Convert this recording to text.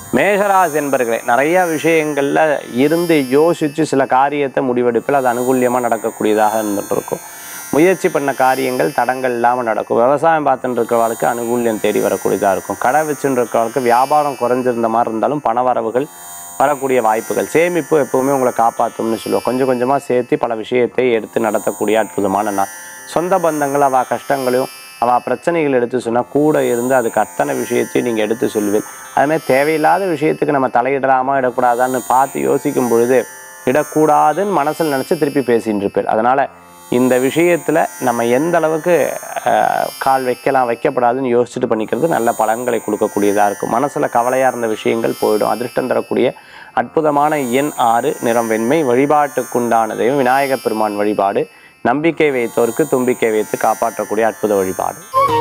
மேஷராசி என்பர்களே நிறைய விஷயங்கள்ல இருந்து யோசிச்சு சில காரியத்தை முடிவெடுப்பில் அது அனுகூல்யமாக நடக்கக்கூடியதாக இருந்துட்டு இருக்கும் முயற்சி பண்ண காரியங்கள் தடங்கள் இல்லாமல் நடக்கும் விவசாயம் பார்த்துட்டு இருக்கிறவளுக்கு அனுகூல்யம் தேடி வரக்கூடியதாக இருக்கும் கடை வச்சுட்டு இருக்கிறவளுக்கு வியாபாரம் குறைஞ்சிருந்த மாதிரி இருந்தாலும் பண வரவுகள் வரக்கூடிய வாய்ப்புகள் சேமிப்பு எப்பவுமே உங்களை காப்பாற்றும்னு சொல்லுவோம் கொஞ்சம் கொஞ்சமாக சேர்த்து பல விஷயத்தை எடுத்து நடத்தக்கூடிய அற்புதமான நாள் சொந்த பந்தங்கள் அவள் கஷ்டங்களையும் அவள் பிரச்சனைகள் எடுத்து சொன்னால் கூட இருந்து அதுக்கு அத்தனை விஷயத்தையும் நீங்கள் எடுத்து சொல்லுவீர் அதுமாதிரி தேவையில்லாத விஷயத்துக்கு நம்ம தலையிடலாமா இடக்கூடாதான்னு பார்த்து யோசிக்கும் பொழுது இடக்கூடாதுன்னு மனசில் நினச்சி திருப்பி பேசின்னு இருப்பேன் அதனால் இந்த விஷயத்தில் நம்ம எந்த அளவுக்கு அஹ், கால் வைக்கலாம் வைக்கப்படாதுன்னு யோசிச்சுட்டு பண்ணிக்கிறது நல்ல பலன்களை கொடுக்கக்கூடியதாக இருக்கும் மனசில் கவலையாக இருந்த விஷயங்கள் போயிடும் அதிர்ஷ்டம் தரக்கூடிய அற்புதமான எண் ஆறு நிறம் வெண்மை வழிபாட்டுக்குண்டான தெய்வம் விநாயகப் பெருமான் வழிபாடு நம்பிக்கை வைத்தோருக்கு தும்பிக்கை வைத்து காப்பாற்றக்கூடிய அற்புத வழிபாடு